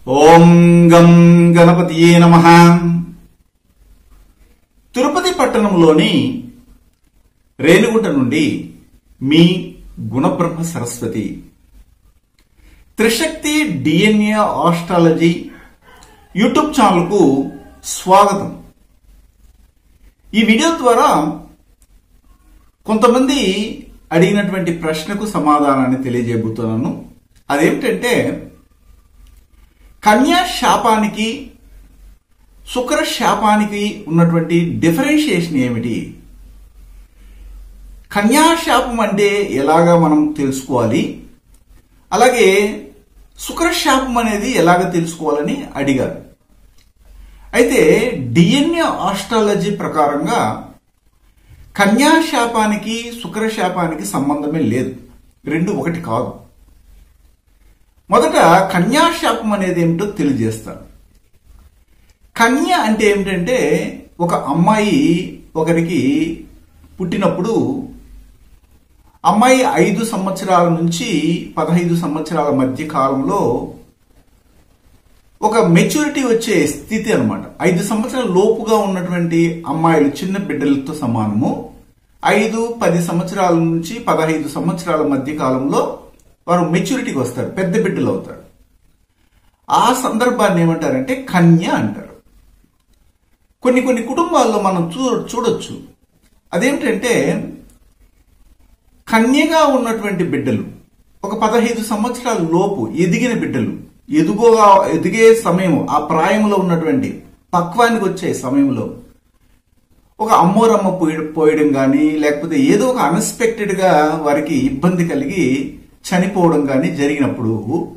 ఓం గం గణపతియే నమ తిరుపతి పట్టణంలోని రేణుగుంట నుండి మీ Gunabrahma Saraswati Trishakti DNA astrology YouTube ఛానల్కు స్వాగతం ఈ వీడియో ద్వారా కొంతమంది అడిగినటువంటి ప్రశ్నకు సమాధానాన్ని తెలియజేయబోతున్నాను అదేమిటంటే కన్యా శాపానికి శుక్ర శాపానికి ఉన్నటువంటి డిఫరెన్షియేషన్ ఏమిటి కన్యా శాపం అంటే ఎలాగా మనం తెలుసుకోవాలి అలాగే శుక్ర శాపం అనేది ఎలాగ తెలుసుకోవాలని అడిగారు అయితే డిఎన్ఏ ఆస్ట్రాలజీ ప్రకారంగా కన్యా శాపానికి శుక్ర శాపానికి సంబంధమే లేదు రెండు ఒకటి కాదు మొదట కన్యా శాపం అనేది ఏమిటో తెలియజేస్తాను కన్య అంటే ఏమిటంటే ఒక అమ్మాయి ఒకరికి పుట్టినప్పుడు అమ్మాయి ఐదు సంవత్సరాల నుంచి పదహైదు సంవత్సరాల మధ్య కాలంలో ఒక మెచ్యూరిటీ వచ్చే స్థితి అనమాట ఐదు సంవత్సరాల లోపుగా ఉన్నటువంటి అమ్మాయిలు చిన్న బిడ్డలతో సమానము ఐదు పది సంవత్సరాల నుంచి పదహైదు సంవత్సరాల మధ్య కాలంలో వారు మెచ్యూరిటీకి వస్తారు పెద్ద బిడ్డలు అవుతారు ఆ సందర్భాన్ని ఏమంటారంటే కన్య అంటారు కొన్ని కొన్ని కుటుంబాల్లో మనం చూ చూడొచ్చు అదేమిటంటే కన్యగా ఉన్నటువంటి బిడ్డలు ఒక పదహైదు సంవత్సరాల లోపు ఎదిగిన బిడ్డలు ఎదుగోగా ఎదిగే సమయం ఆ ప్రాయంలో ఉన్నటువంటి పక్వానికి వచ్చే సమయంలో ఒక అమ్మోరమ్మ పోయ పోయడం కానీ లేకపోతే ఏదో ఒక అన్ఎక్స్పెక్టెడ్ గా వారికి ఇబ్బంది కలిగి చనిపోవడం కానీ జరిగినప్పుడు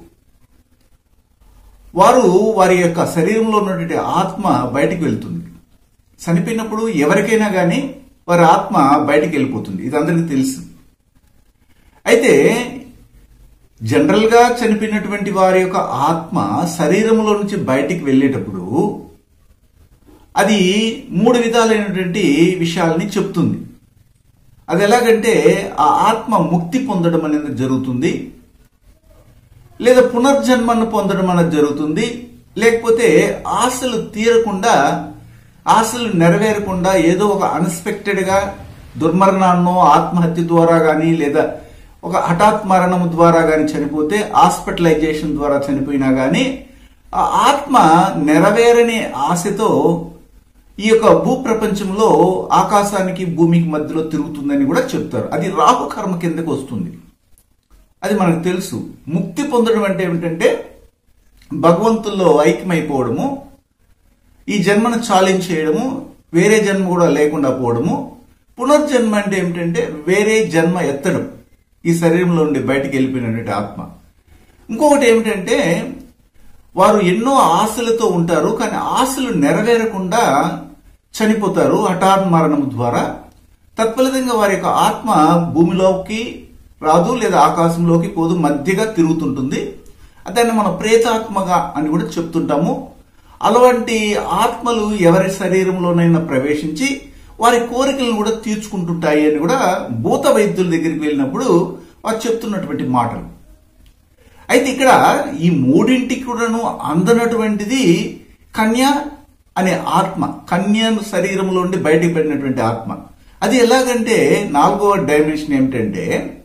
వారు వారి యొక్క శరీరంలో ఉన్నటువంటి ఆత్మ బయటికి వెళ్తుంది చనిపోయినప్పుడు ఎవరికైనా కానీ వారి ఆత్మ బయటికి వెళ్ళిపోతుంది ఇది అందరికీ తెలుసు అయితే జనరల్ గా చనిపోయినటువంటి వారి యొక్క ఆత్మ శరీరంలో నుంచి బయటికి వెళ్ళేటప్పుడు అది మూడు విధాలైనటువంటి విషయాలని చెప్తుంది అది ఎలాగంటే ఆ ఆత్మ ముక్తి పొందడం అనేది జరుగుతుంది లేదా పునర్జన్మను పొందడం అనేది జరుగుతుంది లేకపోతే ఆశలు తీరకుండా ఆశలు నెరవేరకుండా ఏదో ఒక అన్ఎక్స్పెక్టెడ్ గా దుర్మరణాన్నో ఆత్మహత్య ద్వారా గాని లేదా ఒక హఠాత్ మరణం ద్వారా గాని చనిపోతే హాస్పిటలైజేషన్ ద్వారా చనిపోయినా గాని ఆ ఆత్మ నెరవేరని ఆశతో ఈ యొక్క భూ ప్రపంచంలో ఆకాశానికి భూమికి మధ్యలో తిరుగుతుందని కూడా చెప్తారు అది రాహు కర్మ కిందకు వస్తుంది అది మనకు తెలుసు ముక్తి పొందడం అంటే ఏమిటంటే భగవంతుల్లో ఐక్యమైపోవడము ఈ జన్మను చాలించేయడము వేరే జన్మ కూడా లేకుండా పోవడము పునర్జన్మ అంటే ఏమిటంటే వేరే జన్మ ఎత్తడం ఈ శరీరంలో నుండి బయటికి వెళ్ళిపోయినటువంటి ఆత్మ ఇంకొకటి ఏమిటంటే వారు ఎన్నో ఆశలతో ఉంటారు కానీ ఆశలు నెరవేరకుండా చనిపోతారు హఠాత్ మరణం ద్వారా తత్ఫలితంగా వారి యొక్క ఆత్మ భూమిలోకి రాదు లేదా ఆకాశంలోకి పోదు మధ్యగా తిరుగుతుంటుంది దాన్ని మనం ప్రేతాత్మగా అని కూడా చెప్తుంటాము అలాంటి ఆత్మలు ఎవరి శరీరంలోనైనా ప్రవేశించి వారి కోరికలను కూడా తీర్చుకుంటుంటాయి అని కూడా భూత వైద్యుల దగ్గరికి వెళ్ళినప్పుడు వారు చెప్తున్నటువంటి మాటలు అయితే ఇక్కడ ఈ మూడింటికి కూడాను అందనటువంటిది కన్య అనే ఆత్మ కన్యను శరీరంలో నుండి బయటికి పడినటువంటి ఆత్మ అది ఎలాగంటే నాలుగవ డైమెన్షన్ ఏమిటంటే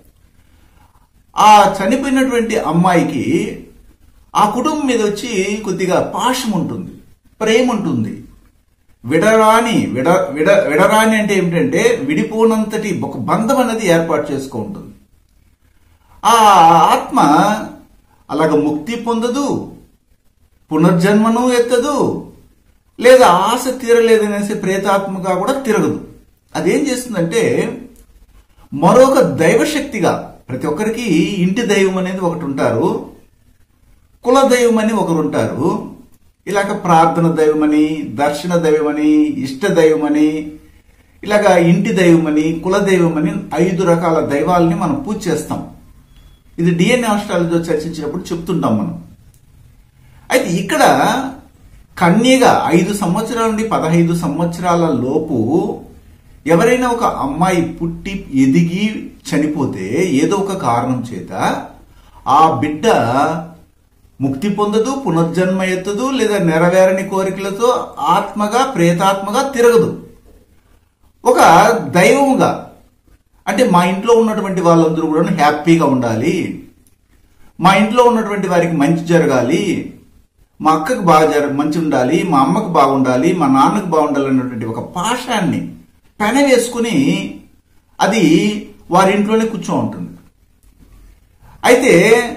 ఆ చనిపోయినటువంటి అమ్మాయికి ఆ కుటుంబం మీద వచ్చి కొద్దిగా పాశం ఉంటుంది ప్రేమ ఉంటుంది విడరాని విడ విడ విడరాని అంటే ఏమిటంటే విడిపోనంతటి ఒక బంధం అనేది ఏర్పాటు చేసుకుంటుంది ఆ ఆత్మ అలాగ ముక్తి పొందదు పునర్జన్మను ఎత్తదు లేదా ఆశ తీరలేదనేసి ప్రేతాత్మగా కూడా తిరగదు అదేం చేస్తుందంటే మరొక దైవశక్తిగా ప్రతి ఒక్కరికి ఇంటి దైవం అనేది ఒకటి ఉంటారు కుల దైవం అని ఒకరు ఉంటారు ఇలాగ ప్రార్థన దైవమని దర్శన దైవమని ఇష్ట దైవమని ఇలాగ ఇంటి దైవమని కుల దైవమని ఐదు రకాల దైవాలని మనం పూజ చేస్తాం ఇది డిఎన్ఏ ఆస్ట్రాలజీలో చర్చించినప్పుడు చెప్తుంటాం మనం అయితే ఇక్కడ కన్యగా ఐదు సంవత్సరాల నుండి పదహైదు సంవత్సరాల లోపు ఎవరైనా ఒక అమ్మాయి పుట్టి ఎదిగి చనిపోతే ఏదో ఒక కారణం చేత ఆ బిడ్డ ముక్తి పొందదు పునర్జన్మ ఎత్తదు లేదా నెరవేరని కోరికలతో ఆత్మగా ప్రేతాత్మగా తిరగదు ఒక దైవముగా అంటే మా ఇంట్లో ఉన్నటువంటి వాళ్ళందరూ కూడా హ్యాపీగా ఉండాలి మా ఇంట్లో ఉన్నటువంటి వారికి మంచి జరగాలి మా అక్కకు బాగా జర మంచి ఉండాలి మా అమ్మకు బాగుండాలి మా నాన్నకు బాగుండాలి అన్నటువంటి ఒక పాశాన్ని పెన వేసుకుని అది వారి ఇంట్లోనే కూర్చో ఉంటుంది అయితే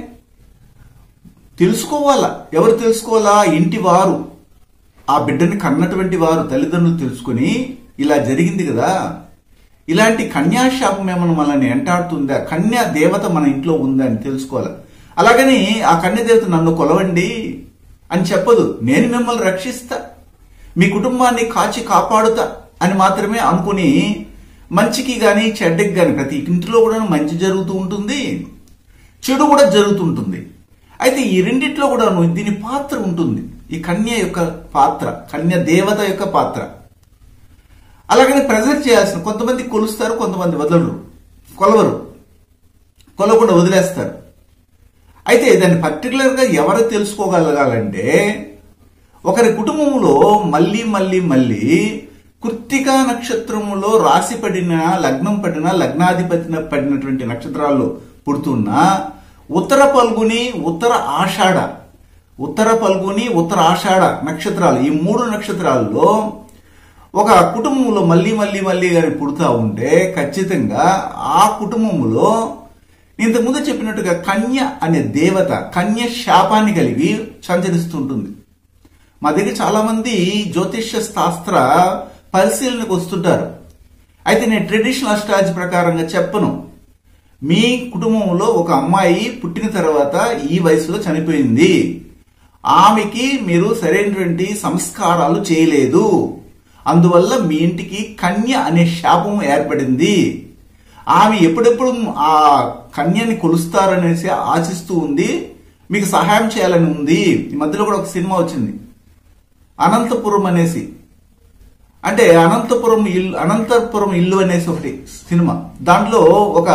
తెలుసుకోవాలా ఎవరు తెలుసుకోవాలా ఇంటి వారు ఆ బిడ్డని కన్నటువంటి వారు తల్లిదండ్రులు తెలుసుకుని ఇలా జరిగింది కదా ఇలాంటి కన్యాశాపం ఏమన్నా మనల్ని ఎంటాడుతుందా కన్యా దేవత మన ఇంట్లో ఉందా అని తెలుసుకోవాలి అలాగని ఆ కన్య దేవత నన్ను కొలవండి అని చెప్పదు నేను మిమ్మల్ని రక్షిస్తా మీ కుటుంబాన్ని కాచి కాపాడుతా అని మాత్రమే అనుకుని మంచికి గాని చెడ్డకి గాని ప్రతి ఇంటిలో కూడా మంచి జరుగుతూ ఉంటుంది చెడు కూడా జరుగుతుంటుంది అయితే ఈ రెండిట్లో కూడా దీని పాత్ర ఉంటుంది ఈ కన్య యొక్క పాత్ర కన్య దేవత యొక్క పాత్ర అలాగని ప్రెజర్ చేయాల్సిన కొంతమంది కొలుస్తారు కొంతమంది వదలరు కొలవరు కొలవకుండా వదిలేస్తారు అయితే దాన్ని పర్టికులర్గా ఎవరు తెలుసుకోగలగాలంటే ఒకరి కుటుంబంలో మళ్ళీ మళ్ళీ మళ్ళీ కృత్తికా నక్షత్రములో రాశి పడిన లగ్నం పడిన లగ్నాధిపతిన పడినటువంటి నక్షత్రాల్లో పుడుతున్న ఉత్తర పల్గుని ఉత్తర ఆషాఢ ఉత్తర పల్గుని ఉత్తర ఆషాఢ నక్షత్రాలు ఈ మూడు నక్షత్రాల్లో ఒక కుటుంబంలో మళ్ళీ మళ్ళీ మళ్ళీ గారి పుడుతూ ఉంటే ఖచ్చితంగా ఆ కుటుంబంలో ఇంతకుముందు చెప్పినట్టుగా కన్య అనే దేవత కన్య శాపాన్ని కలిగి సంచరిస్తుంటుంది మా దగ్గర చాలా మంది జ్యోతిష్య శాస్త్ర పరిశీలనకు వస్తుంటారు అయితే నేను ట్రెడిషనల్ అస్ట్రాలజీ ప్రకారంగా చెప్పను మీ కుటుంబంలో ఒక అమ్మాయి పుట్టిన తర్వాత ఈ వయసులో చనిపోయింది ఆమెకి మీరు సరైనటువంటి సంస్కారాలు చేయలేదు అందువల్ల మీ ఇంటికి కన్య అనే శాపం ఏర్పడింది ఆమె ఎప్పుడెప్పుడు ఆ కన్యని కొలుస్తారనేసి ఆశిస్తూ ఉంది మీకు సహాయం చేయాలని ఉంది ఈ మధ్యలో కూడా ఒక సినిమా వచ్చింది అనంతపురం అనేసి అంటే అనంతపురం ఇల్లు అనంతపురం ఇల్లు అనేసి ఒకటి సినిమా దాంట్లో ఒక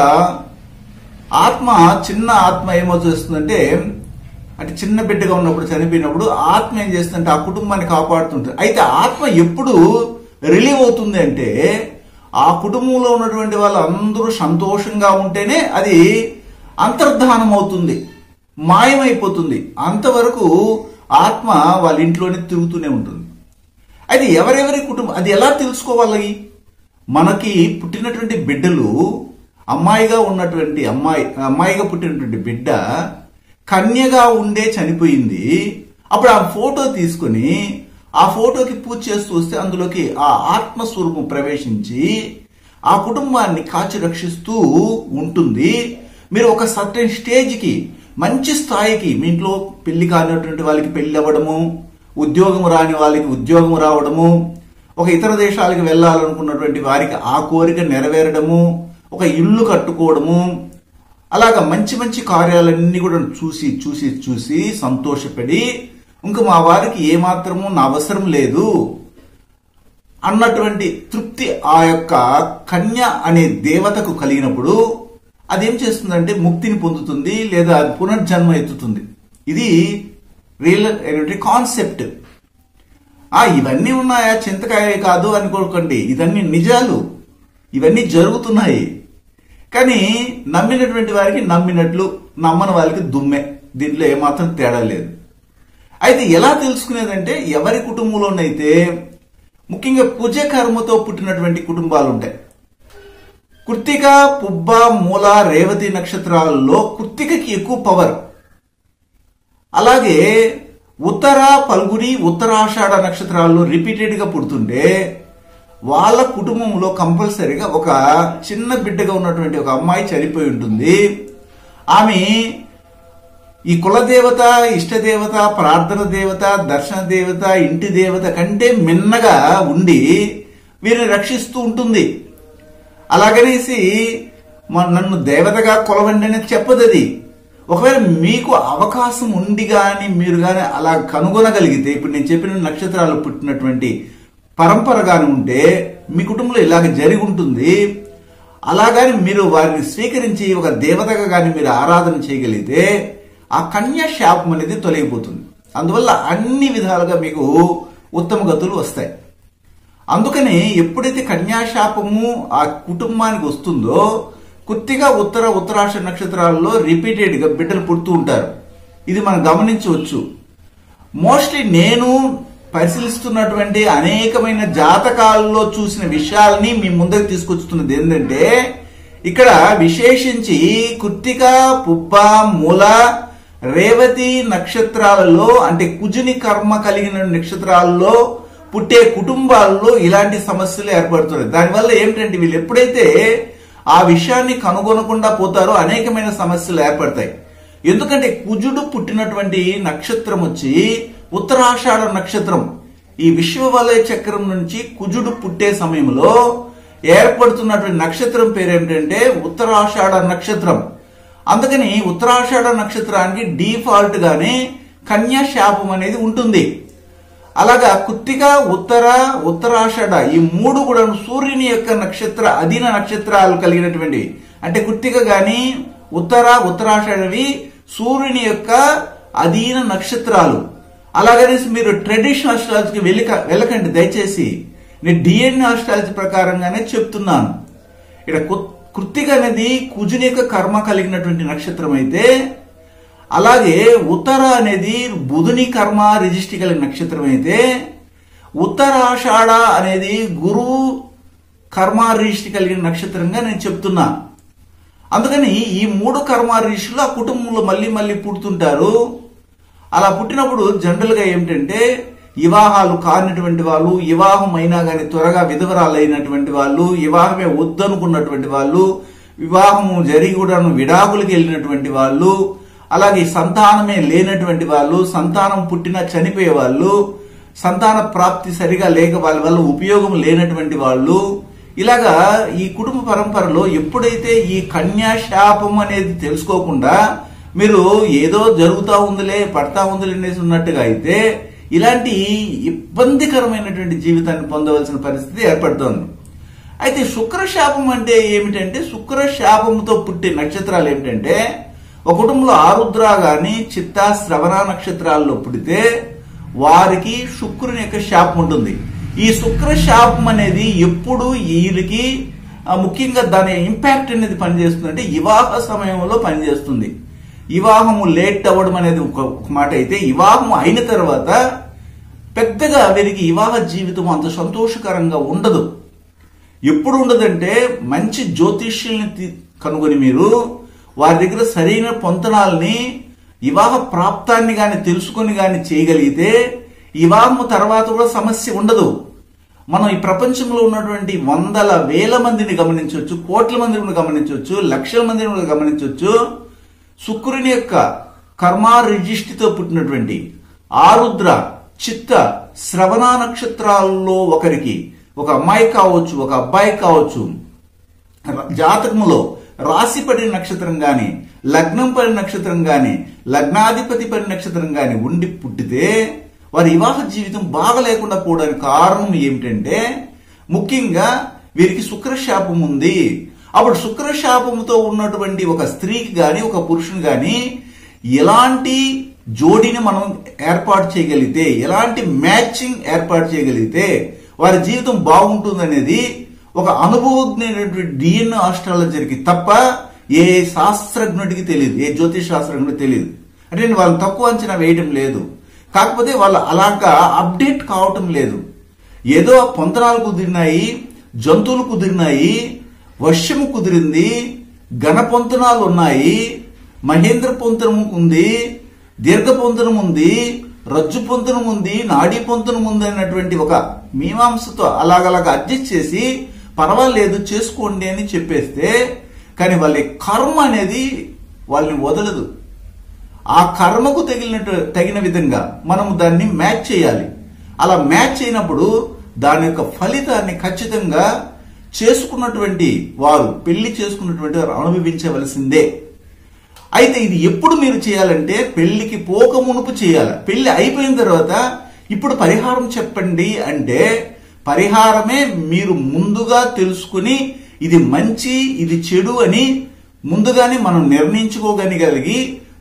ఆత్మ చిన్న ఆత్మ ఏమో చేస్తుందంటే అంటే చిన్న బిడ్డగా ఉన్నప్పుడు చనిపోయినప్పుడు ఆత్మ ఏం చేస్తుందంటే ఆ కుటుంబాన్ని కాపాడుతుంటుంది అయితే ఆత్మ ఎప్పుడు రిలీవ్ అవుతుంది అంటే ఆ కుటుంబంలో ఉన్నటువంటి వాళ్ళందరూ సంతోషంగా ఉంటేనే అది అంతర్ధానం అవుతుంది మాయమైపోతుంది అంతవరకు ఆత్మ వాళ్ళ ఇంట్లోనే తిరుగుతూనే ఉంటుంది అయితే ఎవరెవరి కుటుంబం అది ఎలా తెలుసుకోవాలి మనకి పుట్టినటువంటి బిడ్డలు అమ్మాయిగా ఉన్నటువంటి అమ్మాయి అమ్మాయిగా పుట్టినటువంటి బిడ్డ కన్యగా ఉండే చనిపోయింది అప్పుడు ఆ ఫోటో తీసుకుని ఆ ఫోటోకి పూజ చేస్తూ వస్తే అందులోకి ఆ ఆత్మస్వరూపం ప్రవేశించి ఆ కుటుంబాన్ని కాచి రక్షిస్తూ ఉంటుంది మీరు ఒక సర్టెన్ స్టేజ్కి మంచి స్థాయికి మీ ఇంట్లో పెళ్లి కానిటువంటి వాళ్ళకి పెళ్లి అవ్వడము ఉద్యోగం రాని వాళ్ళకి ఉద్యోగం రావడము ఒక ఇతర దేశాలకు వెళ్ళాలనుకున్నటువంటి వారికి ఆ కోరిక నెరవేరడము ఒక ఇల్లు కట్టుకోవడము అలాగా మంచి మంచి కార్యాలన్నీ కూడా చూసి చూసి చూసి సంతోషపడి ఇంకా మా వారికి ఏమాత్రము నా అవసరం లేదు అన్నటువంటి తృప్తి ఆ యొక్క కన్య అనే దేవతకు కలిగినప్పుడు అదేం చేస్తుందంటే ముక్తిని పొందుతుంది లేదా అది పునర్జన్మ ఎత్తుతుంది ఇది రియల్ కాన్సెప్ట్ ఆ ఇవన్నీ ఉన్నాయా చింతకాయ కాదు అనుకోకండి ఇవన్నీ నిజాలు ఇవన్నీ జరుగుతున్నాయి కానీ నమ్మినటువంటి వారికి నమ్మినట్లు నమ్మని వాళ్ళకి దుమ్మె దీంట్లో ఏమాత్రం తేడా లేదు అయితే ఎలా తెలుసుకునేదంటే ఎవరి కుటుంబంలోనైతే ముఖ్యంగా కుజ కర్మతో పుట్టినటువంటి కుటుంబాలు ఉంటాయి కృత్తిక పుబ్బ మూల రేవతి నక్షత్రాలలో కృత్తికకి ఎక్కువ పవర్ అలాగే ఉత్తర పల్గుని ఉత్తరాషాఢ నక్షత్రాల్లో రిపీటెడ్ గా పుడుతుంటే వాళ్ళ కుటుంబంలో కంపల్సరీగా ఒక చిన్న బిడ్డగా ఉన్నటువంటి ఒక అమ్మాయి చనిపోయి ఉంటుంది ఆమె ఈ కులదేవత ఇష్టదేవత ప్రార్థన దేవత దర్శన దేవత ఇంటి దేవత కంటే మిన్నగా ఉండి వీరిని రక్షిస్తూ ఉంటుంది అలాగనేసి మ- నన్ను దేవతగా కొలవండి అనేది చెప్పదు అది ఒకవేళ మీకు అవకాశం ఉండి కానీ మీరు కానీ అలా కనుగొనగలిగితే ఇప్పుడు నేను చెప్పిన నక్షత్రాలు పుట్టినటువంటి పరంపర కానీ ఉంటే మీ కుటుంబంలో ఇలాగ జరిగి ఉంటుంది అలాగని మీరు వారిని స్వీకరించి ఒక దేవతగా కానీ మీరు ఆరాధన చేయగలిగితే ఆ కన్యా శాపం అనేది తొలగిపోతుంది అందువల్ల అన్ని విధాలుగా మీకు ఉత్తమ గతులు వస్తాయి అందుకని ఎప్పుడైతే కన్యాశాపము ఆ కుటుంబానికి వస్తుందో కొద్దిగా ఉత్తర ఉత్తరాష నక్షత్రాల్లో రిపీటెడ్ గా బిడ్డలు పుడుతూ ఉంటారు ఇది మనం గమనించవచ్చు మోస్ట్లీ నేను పరిశీలిస్తున్నటువంటి అనేకమైన జాతకాల్లో చూసిన విషయాల్ని మీ ముందుకు తీసుకొచ్చుతున్నది ఏంటంటే ఇక్కడ విశేషించి కృత్తిక పుబ్బ మూల రేవతి నక్షత్రాలలో అంటే కుజుని కర్మ కలిగిన నక్షత్రాల్లో పుట్టే కుటుంబాల్లో ఇలాంటి సమస్యలు ఏర్పడుతున్నాయి దానివల్ల ఏమిటంటే వీళ్ళు ఎప్పుడైతే ఆ విషయాన్ని కనుగొనకుండా పోతారో అనేకమైన సమస్యలు ఏర్పడతాయి ఎందుకంటే కుజుడు పుట్టినటువంటి నక్షత్రం వచ్చి ఉత్తరాషాఢ నక్షత్రం ఈ విశ్వవలయ చక్రం నుంచి కుజుడు పుట్టే సమయంలో ఏర్పడుతున్నటువంటి నక్షత్రం పేరు ఏమిటంటే ఉత్తరాషాఢ నక్షత్రం అందుకని ఉత్తరాషాఢ నక్షత్రానికి డిఫాల్ట్ గానే కన్యా శాపం అనేది ఉంటుంది అలాగా కుత్తిక ఉత్తర ఉత్తరాషాఢ ఈ మూడు కూడా సూర్యుని యొక్క నక్షత్ర అధీన నక్షత్రాలు కలిగినటువంటి అంటే కుత్తిక గాని ఉత్తర ఉత్తరాషాఢవి సూర్యుని యొక్క అధీన నక్షత్రాలు అలాగనేసి మీరు ట్రెడిషనల్ అస్ట్రాలజీకి వెళ్ళక వెళ్ళకండి దయచేసి నేను డిఎన్ఏ అస్ట్రాలజీ ప్రకారంగానే చెప్తున్నాను ఇక్కడ కు- కృత్తిక అనేది కుజుని యొక్క కర్మ కలిగినటువంటి నక్షత్రం అయితే అలాగే ఉత్తర అనేది బుధుని కర్మ రిజిస్ట్రీ కలిగిన నక్షత్రం అయితే ఉత్తరాషాఢ అనేది గురువు కర్మ రిజిస్ట్రీ కలిగిన నక్షత్రంగా నేను చెప్తున్నా అందుకని ఈ మూడు కర్మ రిజిస్టులు ఆ కుటుంబంలో మళ్ళీ మళ్ళీ పుడుతుంటారు అలా పుట్టినప్పుడు జనరల్ గా ఏమిటంటే వివాహాలు కానిటువంటి వాళ్ళు వివాహం అయినా కానీ త్వరగా విధవరాలు అయినటువంటి వాళ్ళు వివాహమే వద్దనుకున్నటువంటి వాళ్ళు వివాహము జరిగి కూడా విడాకులకు వెళ్ళినటువంటి వాళ్ళు అలాగే సంతానమే లేనటువంటి వాళ్ళు సంతానం పుట్టినా చనిపోయే వాళ్ళు సంతాన ప్రాప్తి సరిగా లేక వాళ్ళ వల్ల ఉపయోగం లేనటువంటి వాళ్ళు ఇలాగా ఈ కుటుంబ పరంపరలో ఎప్పుడైతే ఈ కన్యా శాపం అనేది తెలుసుకోకుండా మీరు ఏదో జరుగుతా ఉందిలే పడతా ఉందిలే అనేసి ఉన్నట్టుగా అయితే ఇలాంటి ఇబ్బందికరమైనటువంటి జీవితాన్ని పొందవలసిన పరిస్థితి ఏర్పడుతోంది అయితే శుక్రశాపం అంటే ఏమిటంటే శుక్రశాపంతో పుట్టే నక్షత్రాలు ఏమిటంటే ఒక కుటుంబంలో ఆరుద్ర గాని చిత్త శ్రవణ నక్షత్రాల్లో పుడితే వారికి శుక్రుని యొక్క శాపం ఉంటుంది ఈ శుక్ర శాపం అనేది ఎప్పుడు వీళ్ళకి ఆ, ముఖ్యంగా దాని ఇంపాక్ట్ అనేది పనిచేస్తుంది అంటే వివాహ సమయంలో పనిచేస్తుంది వివాహము లేట్ అవ్వడం అనేది ఒక ఒక మాట అయితే వివాహం అయిన తర్వాత పెద్దగా వీరికి వివాహ జీవితం అంత సంతోషకరంగా ఉండదు ఎప్పుడు ఉండదంటే మంచి జ్యోతిష్యుల్ని తీ- కనుగొని మీరు వారి దగ్గర సరైన పొంతనాల్ని వివాహ ప్రాప్తాన్ని గాని తెలుసుకొని గాని చేయగలిగితే వివాహం తర్వాత కూడా సమస్య ఉండదు మనం ఈ ప్రపంచంలో ఉన్నటువంటి వందల వేల మందిని గమనించవచ్చు కోట్ల మందిని కూడా గమనించవచ్చు లక్షల మందిని కూడా గమనించవచ్చు శుక్రుని యొక్క కర్మా రిజిష్టితో పుట్టినటువంటి ఆరుద్ర చిత్త శ్రవణ నక్షత్రాల్లో ఒకరికి ఒక అమ్మాయి కావచ్చు ఒక అబ్బాయి కావచ్చు జాతకములో రాశి పడిన నక్షత్రం గాని లగ్నం పడిన నక్షత్రం గాని లగ్నాధిపతి పడిన నక్షత్రం గాని ఉండి పుట్టితే వారి వివాహ జీవితం బాగలేకుండా పోవడానికి కారణం ఏమిటంటే ముఖ్యంగా వీరికి శుక్రశాపం ఉంది అప్పుడు శుక్రశాపంతో ఉన్నటువంటి ఒక స్త్రీకి గాని ఒక పురుషుని గాని ఎలాంటి జోడీని మనం ఏర్పాటు చేయగలిగితే ఎలాంటి మ్యాచింగ్ ఏర్పాటు చేయగలిగితే వారి జీవితం బాగుంటుందనేది ఒక అనుభవజ్ఞైనటువంటి డిఎన్ఏ ఆస్ట్రాలజర్కి తప్ప ఏ శాస్త్రజ్ఞుడికి తెలియదు ఏ జ్యోతిష్ శాస్త్రజ్ఞుడికి తెలియదు అంటే నేను వాళ్ళని తక్కువ అంచనా వేయడం లేదు కాకపోతే వాళ్ళు అలాగా అప్డేట్ కావటం లేదు ఏదో పొంతనాలు కుదిరినాయి జంతువులు కుదిరినాయి వర్షము కుదిరింది ఘన పొంతనాలు ఉన్నాయి మహేంద్ర పొంతనం ఉంది దీర్ఘ పొంతనం ఉంది రజ్జు పొంతనం ఉంది నాడీ పొంతనం ఉంది అన్నటువంటి ఒక మీమాంసతో అలాగలాగా అడ్జస్ట్ చేసి పర్వాలేదు చేసుకోండి అని చెప్పేస్తే కానీ వాళ్ళ కర్మ అనేది వాళ్ళని వదలదు ఆ కర్మకు తగిలినట్టు తగిన విధంగా మనం దాన్ని మ్యాచ్ చేయాలి అలా మ్యాచ్ అయినప్పుడు దాని యొక్క ఫలితాన్ని ఖచ్చితంగా చేసుకున్నటువంటి వారు పెళ్లి చేసుకున్నటువంటి వారు అనుభవించవలసిందే అయితే ఇది ఎప్పుడు మీరు చేయాలంటే పెళ్లికి పోక మునుపు చేయాలి పెళ్లి అయిపోయిన తర్వాత ఇప్పుడు పరిహారం చెప్పండి అంటే పరిహారమే మీరు ముందుగా తెలుసుకుని ఇది మంచి ఇది చెడు అని ముందుగానే మనం నిర్ణయించుకోగలిగి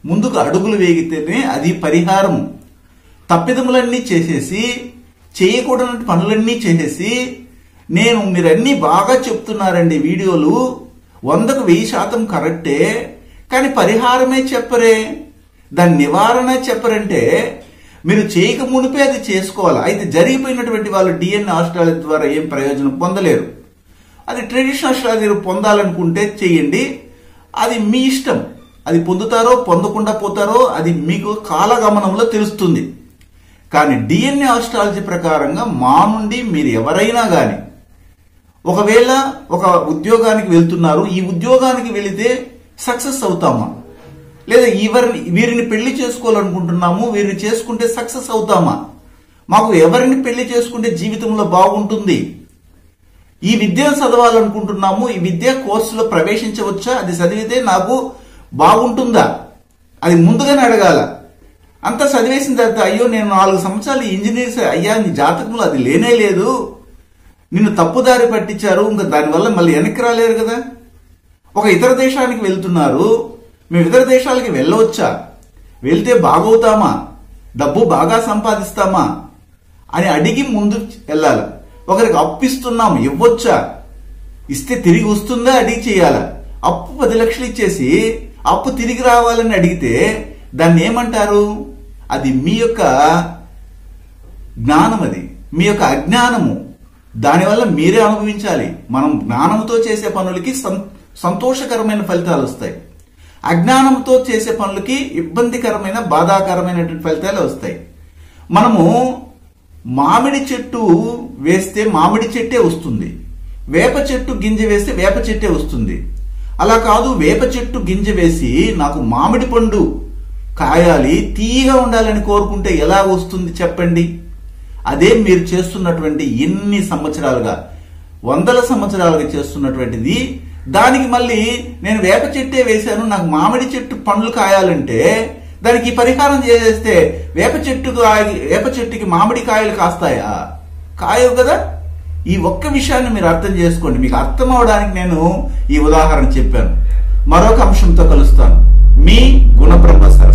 ముందుకు అడుగులు వేగితేనే అది పరిహారం తప్పిదములన్నీ చేసేసి చేయకూడని పనులన్నీ చేసేసి నేను మీరన్నీ బాగా చెప్తున్నారండి వీడియోలు వందకు వెయ్యి శాతం కరెక్టే కానీ పరిహారమే చెప్పరే దాని నివారణ చెప్పరంటే మీరు చేయక మునిపే అది చేసుకోవాలి అయితే జరిగిపోయినటువంటి వాళ్ళు డిఎన్ఏ ఆస్ట్రాలజీ ద్వారా ఏం ప్రయోజనం పొందలేరు అది ట్రెడిషనల్ ఆస్ట్రాలజీ పొందాలనుకుంటే చేయండి అది మీ ఇష్టం అది పొందుతారో పొందకుండా పోతారో అది మీకు కాలగమనంలో తెలుస్తుంది కానీ డిఎన్ఏ ఆస్ట్రాలజీ ప్రకారంగా మా నుండి మీరు ఎవరైనా కానీ ఒకవేళ ఒక ఉద్యోగానికి వెళ్తున్నారు ఈ ఉద్యోగానికి వెళితే సక్సెస్ అవుతామా లేదా ఎవరిని వీరిని పెళ్లి చేసుకోవాలనుకుంటున్నాము వీరిని చేసుకుంటే సక్సెస్ అవుతామా మాకు ఎవరిని పెళ్లి చేసుకుంటే జీవితంలో బాగుంటుంది ఈ విద్యను చదవాలనుకుంటున్నాము ఈ విద్యా కోర్సులో ప్రవేశించవచ్చా అది చదివితే నాకు బాగుంటుందా అది ముందుగానే అడగాల అంతా చదివేసిన తర్వాత అయ్యో నేను నాలుగు సంవత్సరాలు ఇంజనీర్స్ అయ్యా నీ జాతకంలో అది లేనే లేదు నిన్ను తప్పుదారి పట్టించారు ఇంకా దానివల్ల మళ్ళీ వెనక్కి రాలేరు కదా ఒక ఇతర దేశానికి వెళ్తున్నారు మేము ఇతర దేశాలకి వెళ్ళవచ్చా వెళ్తే బాగవుతామా డబ్బు బాగా సంపాదిస్తామా అని అడిగి ముందు వెళ్ళాలి ఒకరికి అప్పిస్తున్నాం ఇవ్వొచ్చా ఇస్తే తిరిగి వస్తుందా అడిగి చేయాలా అప్పు పది లక్షలు ఇచ్చేసి అప్పు తిరిగి రావాలని అడిగితే దాన్ని ఏమంటారు అది మీ యొక్క జ్ఞానం అది మీ యొక్క అజ్ఞానము దానివల్ల మీరే అనుభవించాలి మనం జ్ఞానంతో చేసే పనులకి సం- సంతోషకరమైన ఫలితాలు వస్తాయి అజ్ఞానంతో చేసే పనులకి ఇబ్బందికరమైన బాధాకరమైనటువంటి ఫలితాలు వస్తాయి మనము మామిడి చెట్టు వేస్తే మామిడి చెట్టే వస్తుంది వేప చెట్టు గింజ వేస్తే వేప చెట్టే వస్తుంది అలా కాదు వేప చెట్టు గింజ వేసి నాకు మామిడి పండు కాయాలి తీయగా ఉండాలని కోరుకుంటే ఎలా వస్తుంది చెప్పండి అదే మీరు చేస్తున్నటువంటి ఎన్ని సంవత్సరాలుగా వందల సంవత్సరాలుగా చేస్తున్నటువంటిది దానికి మళ్ళీ నేను వేప చెట్టే వేశాను నాకు మామిడి చెట్టు పండ్లు కాయాలంటే దానికి ఈ పరిహారం చేసేస్తే వేప చెట్టు వేప చెట్టుకి మామిడి కాయలు కాస్తాయా కాయవు కదా ఈ ఒక్క విషయాన్ని మీరు అర్థం చేసుకోండి మీకు అర్థం అవడానికి నేను ఈ ఉదాహరణ చెప్పాను మరొక అంశంతో కలుస్తాను మీ గుణబ్రహ్మ సరస్వతి